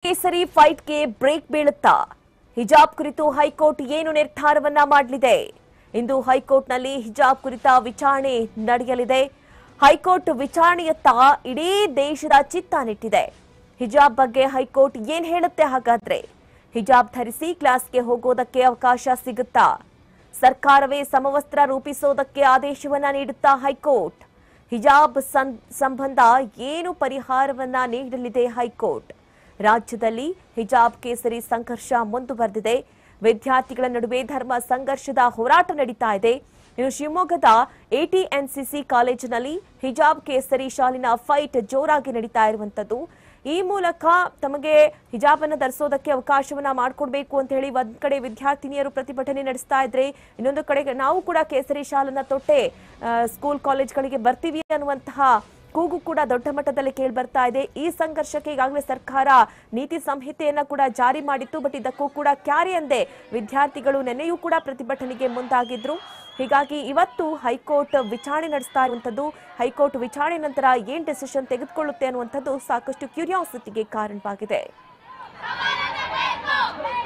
ಕೇಸರಿ ಫೈಟ್ಗೆ ಬ್ರೇಕ್ ಬೀಳುತ್ತಾ ಹಿಜಾಬ್ ಕುರಿತು ಹೈಕೋರ್ಟ್ ಏನು ನಿರ್ಧಾರವನ್ನ ಮಾಡಲಿದೆ ಇಂದು ಹೈಕೋರ್ಟ್ನಲ್ಲಿ ಹಿಜಾಬ್ ಕುರಿತ ವಿಚಾರಣೆ ನಡೆಯಲಿದೆ ಹೈಕೋರ್ಟ್ ವಿಚಾರಣೆಯತ್ತ ಇಡೀ ದೇಶದ ಚಿತ್ತ ನೆಟ್ಟಿದೆ ಹಿಜಾಬ್ ಬಗ್ಗೆ ಹೈಕೋರ್ಟ್ ಏನ್ ಹೇಳುತ್ತೆ ಹಾಗಾದ್ರೆ ಹಿಜಾಬ್ ಧರಿಸಿ ಕ್ಲಾಸ್ಗೆ ಹೋಗೋದಕ್ಕೆ ಅವಕಾಶ ಸಿಗುತ್ತಾ ಸರ್ಕಾರವೇ ಸಮವಸ್ತ್ರ ರೂಪಿಸೋದಕ್ಕೆ ಆದೇಶವನ್ನ ನೀಡುತ್ತಾ ಹೈಕೋರ್ಟ್ ಹಿಜಾಬ್ ಸಂ- ಸಂಬಂಧ ಏನು ಪರಿಹಾರವನ್ನ ನೀಡಲಿದೆ ಹೈಕೋರ್ಟ್ ರಾಜ್ಯದಲ್ಲಿ ಹಿಜಾಬ್ ಕೇಸರಿ ಸಂಘರ್ಷ ಮುಂದುವರೆದಿದೆ ವಿದ್ಯಾರ್ಥಿಗಳ ನಡುವೆ ಧರ್ಮ ಸಂಘರ್ಷದ ಹೋರಾಟ ನಡೀತಾ ಇದೆ ಇನ್ನು ಶಿವಮೊಗ್ಗದ ಎಟಿಎನ್ಸಿಸಿ ಕಾಲೇಜಿನಲ್ಲಿ ಹಿಜಾಬ್ ಕೇಸರಿ ಶಾಲಿನ ಫೈಟ್ ಜೋರಾಗಿ ನಡೀತಾ ಇರುವಂತದ್ದು ಈ ಮೂಲಕ ತಮಗೆ ಹಿಜಾಬ್ ಅನ್ನು ಧರಿಸೋದಕ್ಕೆ ಅವಕಾಶವನ್ನ ಮಾಡಿಕೊಡ್ಬೇಕು ಅಂತ ಹೇಳಿ ಒಂದ್ ಕಡೆ ವಿದ್ಯಾರ್ಥಿನಿಯರು ಪ್ರತಿಭಟನೆ ನಡೆಸ್ತಾ ಇದ್ರೆ ಇನ್ನೊಂದು ಕಡೆ ನಾವು ಕೂಡ ಕೇಸರಿ ಶಾಲನ್ನ ತೊಟ್ಟೆ ಆ, ಸ್ಕೂಲ್ ಕಾಲೇಜ್ಗಳಿಗೆ ಬರ್ತೀವಿ ಅನ್ನುವಂತಹ ಕೂಗು ಕೂಡ ದೊಡ್ಡ ಮಟ್ಟದಲ್ಲಿ ಕೇಳಿ ಬರ್ತಾ ಇದೆ ಈ ಸಂಘರ್ಷಕ್ಕೆ ಈಗಾಗಲೇ ಸರ್ಕಾರ ನೀತಿ ಸಂಹಿತೆಯನ್ನ ಕೂಡ ಜಾರಿ ಮಾಡಿತ್ತು ಬಟ್ ಇದಕ್ಕೂ ಕೂಡ ಕ್ಯಾರಿ ಅಂದೆ ವಿದ್ಯಾರ್ಥಿಗಳು ನೆನೆಯೂ ಕೂಡ ಪ್ರತಿಭಟನೆಗೆ ಮುಂದಾಗಿದ್ರು ಹೀಗಾಗಿ ಇವತ್ತು ಹೈಕೋರ್ಟ್ ವಿಚಾರಣೆ ನಡೆಸ್ತಾ ಇರುವಂತದ್ದು ಹೈಕೋರ್ಟ್ ವಿಚಾರಣೆ ನಂತರ ಏನ್ ಡಿಸಿಷನ್ ತೆಗೆದುಕೊಳ್ಳುತ್ತೆ ಅನ್ನುವಂಥದ್ದು ಸಾಕಷ್ಟು ಕ್ಯೂರಿಯಾಸಿಟಿಗೆ ಕಾರಣವಾಗಿದೆ ಬೇಕು